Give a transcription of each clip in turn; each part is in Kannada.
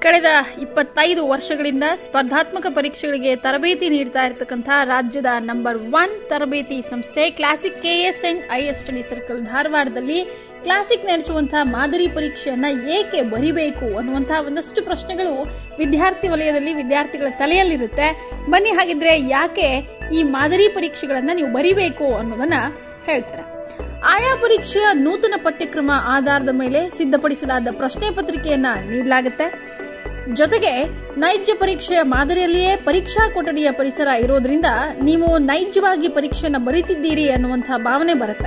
ಕಳೆದ ಇಪ್ಪತ್ತೈದು ವರ್ಷಗಳಿಂದ ಸ್ಪರ್ಧಾತ್ಮಕ ಪರೀಕ್ಷೆಗಳಿಗೆ ತರಬೇತಿ ನೀಡ್ತಾ ಇರತಕ್ಕಂಥ ರಾಜ್ಯದ ನಂಬರ್ ಒನ್ ತರಬೇತಿ ಸಂಸ್ಥೆ Classic KS and IS study circle ಧಾರವಾಡದಲ್ಲಿ ಕ್ಲಾಸಿಕ್ ನಡೆಸುವಂತಹ ಮಾದರಿ ಪರೀಕ್ಷೆಯನ್ನ ಏಕೆ ಬರಿಬೇಕು ಅನ್ನುವಂತಹ ಒಂದಷ್ಟು ಪ್ರಶ್ನೆಗಳು ವಿದ್ಯಾರ್ಥಿ ವಲಯದಲ್ಲಿ ವಿದ್ಯಾರ್ಥಿಗಳ ತಲೆಯಲ್ಲಿರುತ್ತೆ ಬನ್ನಿ ಹಾಗಿದ್ರೆ ಯಾಕೆ ಈ ಮಾದರಿ ಪರೀಕ್ಷೆಗಳನ್ನ ನೀವು ಬರಿಬೇಕು ಅನ್ನೋದನ್ನ ಹೇಳ್ತಾರೆ ಆಯಾ ಪರೀಕ್ಷೆಯ ನೂತನ ಪಠ್ಯಕ್ರಮ ಆಧಾರದ ಮೇಲೆ ಸಿದ್ಧಪಡಿಸಲಾದ ಪ್ರಶ್ನೆ ಪತ್ರಿಕೆಯನ್ನ ನೀಡಲಾಗುತ್ತೆ ಜೊತೆಗೆ ನೈಜ ಪರೀಕ್ಷೆಯ ಮಾದರಿಯಲ್ಲಿಯೇ ಪರೀಕ್ಷಾ ಕೊಠಡಿಯ ಪರಿಸರ ಇರೋದ್ರಿಂದ ನೀವು ನೈಜವಾಗಿ ಪರೀಕ್ಷೆಯನ್ನ ಬರೀತಿದ್ದೀರಿ ಅನ್ನುವಂತಹ ಭಾವನೆ ಬರುತ್ತೆ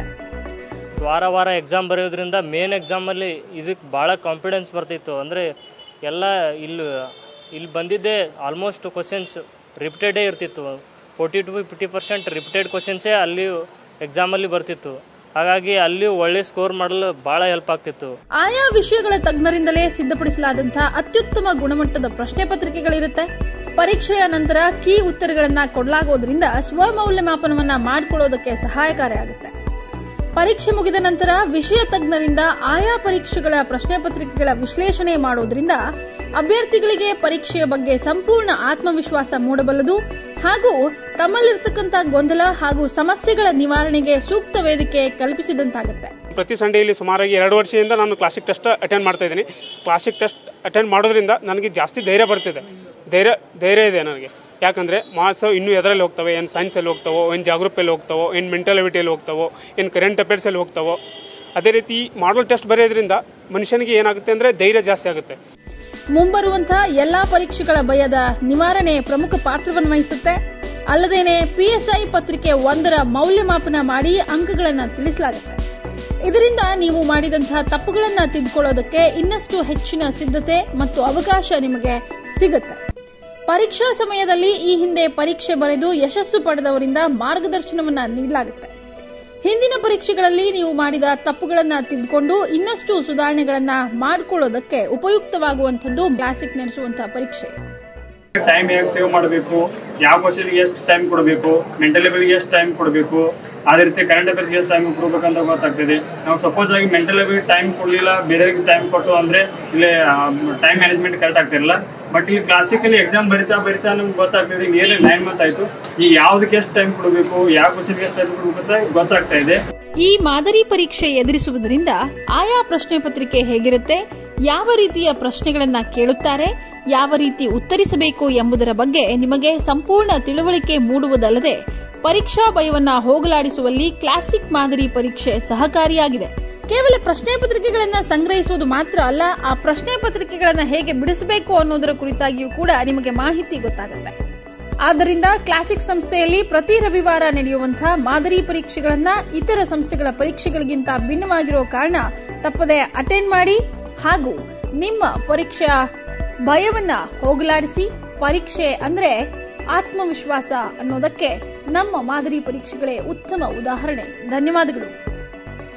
ವಾರ ವಾರ ಎಕ್ಸಾಮ್ ಬರೆಯೋದ್ರಿಂದ ಮೇನ್ ಎಕ್ಸಾಮಲ್ಲಿ ಇದಕ್ಕೆ ಭಾಳ ಕಾನ್ಫಿಡೆನ್ಸ್ ಬರ್ತಿತ್ತು ಅಂದರೆ ಎಲ್ಲ ಇಲ್ಲಿ ಇಲ್ಲಿ ಬಂದಿದ್ದೇ ಆಲ್ಮೋಸ್ಟ್ ಕ್ವಶನ್ಸ್ ರಿಪಿಟೆಡೇ ಇರ್ತಿತ್ತು forty to fifty percent repeated ಕ್ವಶನ್ಸೇ ಅಲ್ಲಿ ಎಕ್ಸಾಮಲ್ಲಿ ಬರ್ತಿತ್ತು ಹಾಗಾಗಿ ಅಲ್ಲಿ ಒಳ್ಳೆ ಸ್ಕೋರ್ ಮಾಡಲು ಭಾಳ ಹೆಲ್ಪ್ ಆಗ್ತಿತ್ತು ಆಯಾ ವಿಷಯಗಳ ತಜ್ಞರಿಂದಲೇ ಸಿದ್ಧಪಡಿಸಲಾದಂತಹ ಅತ್ಯುತ್ತಮ ಗುಣಮಟ್ಟದ ಪ್ರಶ್ನೆ ಪತ್ರಿಕೆಗಳಿರುತ್ತೆ ಪರೀಕ್ಷೆಯ ನಂತರ ಕೀ ಉತ್ತರಗಳನ್ನ ಕೊಡಲಾಗೋದ್ರಿಂದ ಸ್ವಮೌಲ್ಯಮಾಪನವನ್ನ ಮಾಡಿಕೊಳ್ಳೋದಕ್ಕೆ ಸಹಾಯಕಾರಿಯಾಗುತ್ತೆ ಪರೀಕ್ಷೆ ಮುಗಿದ ನಂತರ ವಿಷಯ ತಜ್ಞರಿಂದ ಆಯಾ ಪರೀಕ್ಷೆಗಳ ಪ್ರಶ್ನೆ ಪತ್ರಿಕೆಗಳ ವಿಶ್ಲೇಷಣೆ ಮಾಡೋದ್ರಿಂದ ಅಭ್ಯರ್ಥಿಗಳಿಗೆ ಪರೀಕ್ಷೆಯ ಬಗ್ಗೆ ಸಂಪೂರ್ಣ ಆತ್ಮವಿಶ್ವಾಸ ಮೂಡಬಲ್ಲದು ಹಾಗೂ ತಮ್ಮಲ್ಲಿರ್ತಕ್ಕಂಥ ಗೊಂದಲ ಹಾಗೂ ಸಮಸ್ಯೆಗಳ ನಿವಾರಣೆಗೆ ಸೂಕ್ತ ವೇದಿಕೆ ಕಲ್ಪಿಸಿದಂತಾಗುತ್ತೆ ಪ್ರತಿ ಸಂಡೇಲಿ ಸುಮಾರಾಗಿ ಎರಡು ವರ್ಷದಿಂದ ನಾನು ಕ್ಲಾಸಿಕ್ ಟೆಸ್ಟ್ ಅಟೆಂಡ್ ಮಾಡ್ತಾ ಇದ್ದೀನಿ ಕ್ಲಾಸಿಕ್ ಟೆಸ್ಟ್ ಅಟೆಂಡ್ ಮಾಡೋದ್ರಿಂದ ನನಗೆ ಜಾಸ್ತಿ ಧೈರ್ಯ ಬರ್ತಿದೆ ಧೈರ್ಯ ಧೈರ್ಯ ಇದೆ ನನಗೆ ಯಾಕಂದರೆ ಮಾರ್ಕ್ಸ್ ಇನ್ನೂ ಎದರಲ್ಲಿ ಹೋಗ್ತವೆ ಏನು ಸೈನ್ಸಲ್ಲಿ ಹೋಗ್ತಾವೋ ಏನು ಜಾಗ್ರಫಿಯಲ್ಲಿ ಹೋಗ್ತಾವೋ ಏನು ಮೆಂಟಲ್ ಅಬಿಟಿಯಲ್ಲಿ ಹೋಗ್ತಾವೋ ಏನು ಕರೆಂಟ್ ಅಫೇರ್ಸಲ್ಲಿ ಹೋಗ್ತಾವೋ ಅದೇ ರೀತಿ ಮಾಡಲ್ ಟೆಸ್ಟ್ ಬರೆಯೋದ್ರಿಂದ ಮನುಷ್ಯನಿಗೆ ಏನಾಗುತ್ತೆ ಅಂದರೆ ಧೈರ್ಯ ಜಾಸ್ತಿ ಆಗುತ್ತೆ ಮುಂಬರುವಂತಹ ಎಲ್ಲಾ ಪರೀಕ್ಷೆಗಳ ಭಯದ ನಿವಾರಣೆ ಪ್ರಮುಖ ಪಾತ್ರವನ್ನು ವಹಿಸುತ್ತೆ ಅಲ್ಲದೇನೆ ಪಿಎಸ್ಐ ಪತ್ರಿಕೆ ಒಂದರ ಮೌಲ್ಯಮಾಪನ ಮಾಡಿ ಅಂಕಗಳನ್ನ ತಿಳಿಸಲಾಗುತ್ತೆ ಇದರಿಂದ ನೀವು ಮಾಡಿದಂತಹ ತಪ್ಪುಗಳನ್ನ ತಿದ್ದುಕೊಳ್ಳೋದಕ್ಕೆ ಇನ್ನಷ್ಟು ಹೆಚ್ಚಿನ ಸಿದ್ಧತೆ ಮತ್ತು ಅವಕಾಶ ನಿಮಗೆ ಸಿಗುತ್ತೆ ಪರೀಕ್ಷಾ ಸಮಯದಲ್ಲಿ ಈ ಹಿಂದೆ ಪರೀಕ್ಷೆ ಬರೆದು ಯಶಸ್ಸು ಪಡೆದವರಿಂದ ಮಾರ್ಗದರ್ಶನವನ್ನ ನೀಡಲಾಗುತ್ತೆ ಹಿಂದಿನ ಪರೀಕ್ಷೆಗಳಲ್ಲಿ ನೀವು ಮಾಡಿದ ತಪ್ಪುಗಳನ್ನ ತಿದ್ದುಕೊಂಡು ಇನ್ನಷ್ಟು ಸುಧಾರಣೆಗಳನ್ನ ಮಾಡಿಕೊಳ್ಳೋದಕ್ಕೆ ಉಪಯುಕ್ತವಾಗುವಂಥದ್ದು ಕ್ಲಾಸಿಕ್ ನಡೆಸುವಂತಹ ಪರೀಕ್ಷೆ ಟೈಮ್ ಹೇಗೆ ಸೇವ್ ಮಾಡಬೇಕು ಯಾವ ಕ್ವಶನ್ಗೆ ಎಷ್ಟು ಟೈಮ್ ಕೊಡಬೇಕು ಮೆಂಟಲ್ ಲೆವೆಲ್ಗೆ ಎಷ್ಟು ಟೈಮ್ ಕೊಡಬೇಕು ಅದೇ ರೀತಿ ಕರೆಂಟ್ ಅಫೇರ್ಸ್ಗೆ ಎಷ್ಟು ಟೈಮ್ ಕೊಡ್ಬೇಕಂತ ಗೊತ್ತಾಗ್ತದೆ ನಾವು ಸಪೋಸ್ ಆಗಿ ಮೆಂಟಲ್ ಲೆವೆಲ್ ಟೈಮ್ ಕೊಡಲಿಲ್ಲ ಬೇರೆಯವ್ರಿಗೆ ಟೈಮ್ ಕೊಟ್ಟು ಅಂದರೆ ಇಲ್ಲಿ ಟೈಮ್ ಮ್ಯಾನೇಜ್ಮೆಂಟ್ ಕರೆಕ್ಟ್ ಆಗ್ತಿರಲ್ಲ ಬಟ್ ಇಲ್ಲಿ ಕ್ಲಾಸಿಕಲಿ ಎಕ್ಸಾಮ್ ಬರಿತಾ ಬರಿತಾ ನಮ್ಗೆ ಗೊತ್ತಾಗ್ತದೆ ಈಗ ಏನೇ ನೈನ್ ಮಂತ್ ಆಯಿತು ಈಗ ಯಾವುದಕ್ಕೆ ಎಷ್ಟು ಟೈಮ್ ಕೊಡಬೇಕು ಯಾವ ಕ್ವಶನ್ಗೆ ಎಷ್ಟು ಟೈಮ್ ಕೊಡಬೇಕು ಅಂತ ಗೊತ್ತಾಗ್ತಾ ಇದೆ ಈ ಮಾದರಿ ಪರೀಕ್ಷೆ ಎದುರಿಸುವುದರಿಂದ ಆಯಾ ಪ್ರಶ್ನೆ ಪತ್ರಿಕೆ ಹೇಗಿರುತ್ತೆ ಯಾವ ರೀತಿಯ ಪ್ರಶ್ನೆಗಳನ್ನ ಕೇಳುತ್ತಾರೆ ಯಾವ ರೀತಿ ಉತ್ತರಿಸಬೇಕು ಎಂಬುದರ ಬಗ್ಗೆ ನಿಮಗೆ ಸಂಪೂರ್ಣ ತಿಳುವಳಿಕೆ ಮೂಡುವುದಲ್ಲದೆ ಪರೀಕ್ಷಾ ಭಯವನ್ನ ಹೋಗಲಾಡಿಸುವಲ್ಲಿ ಕ್ಲಾಸಿಕ್ ಮಾದರಿ ಪರೀಕ್ಷೆ ಸಹಕಾರಿಯಾಗಿದೆ ಕೇವಲ ಪ್ರಶ್ನೆ ಪತ್ರಿಕೆಗಳನ್ನ ಸಂಗ್ರಹಿಸುವುದು ಮಾತ್ರ ಅಲ್ಲ ಆ ಪ್ರಶ್ನೆ ಪತ್ರಿಕೆಗಳನ್ನ ಹೇಗೆ ಬಿಡಿಸಬೇಕು ಅನ್ನೋದರ ಕುರಿತಾಗಿಯೂ ಕೂಡ ನಿಮಗೆ ಮಾಹಿತಿ ಗೊತ್ತಾಗುತ್ತೆ ಆದ್ದರಿಂದ ಕ್ಲಾಸಿಕ್ ಸಂಸ್ಥೆಯಲ್ಲಿ ಪ್ರತಿ ರವಿವಾರ ನಡೆಯುವಂತಹ ಮಾದರಿ ಪರೀಕ್ಷೆಗಳನ್ನ ಇತರ ಸಂಸ್ಥೆಗಳ ಪರೀಕ್ಷೆಗಳಿಗಿಂತ ಭಿನ್ನವಾಗಿರೋ ಕಾರಣ ತಪ್ಪದೆ ಅಟೆಂಡ್ ಮಾಡಿ ಹಾಗೂ ನಿಮ್ಮ ಪರೀಕ್ಷಾ ಭಯವನ್ನ ಹೋಗಲಾಡಿಸಿ ಪರೀಕ್ಷೆ ಅಂದ್ರೆ ಆತ್ಮವಿಶ್ವಾಸ ಅನ್ನೋದಕ್ಕೆ ನಮ್ಮ ಮಾದರಿ ಪರೀಕ್ಷೆಗಳೇ ಉತ್ತಮ ಉದಾಹರಣೆ ಧನ್ಯವಾದಗಳು